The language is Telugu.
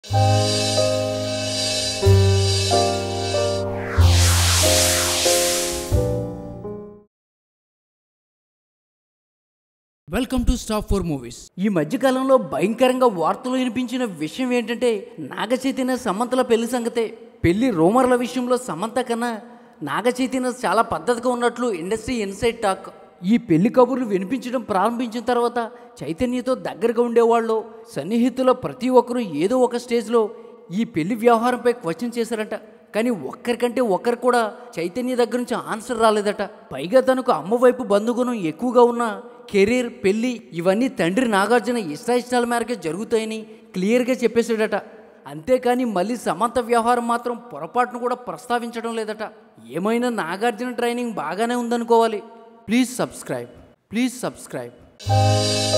welcome to stop four movies ఈ మధ్యకాలంలో భయంకరంగా వార్తలు వినిపించిన విషయం ఏంటంటే నాగ చైతన్య సమంతల పెళ్లి సంగతే పెళ్లి రూమర్ల విషయంలో సమంత కన్నా నాగ చైతన్య చాలా పద్ధతిగా ఉన్నట్లు ఇండస్ట్రీ ఇన్సైడ్ టాక్ ఈ పెళ్లి కబుర్లు వినిపించడం ప్రారంభించిన తర్వాత చైతన్యతో దగ్గరగా ఉండేవాళ్ళు సన్నిహితుల ప్రతి ఒక్కరూ ఏదో ఒక స్టేజ్లో ఈ పెళ్లి వ్యవహారంపై క్వశ్చన్ చేశారంట కానీ ఒక్కరికంటే ఒక్కరు కూడా చైతన్య దగ్గర నుంచి ఆన్సర్ రాలేదట పైగా తనకు అమ్మ వైపు బంధుగుణం ఎక్కువగా ఉన్న కెరీర్ పెళ్లి ఇవన్నీ తండ్రి నాగార్జున ఇష్టాయిష్టాల మేరకే జరుగుతాయని క్లియర్గా చెప్పేశాడట అంతేకాని మళ్ళీ సమంత వ్యవహారం మాత్రం పొరపాటును కూడా ప్రస్తావించడం లేదట ఏమైనా నాగార్జున ట్రైనింగ్ బాగానే ఉందనుకోవాలి ప్లీజ్ సబ్స్క్రైబ్ ప్లీజ్ సబ్స్క్రైబ్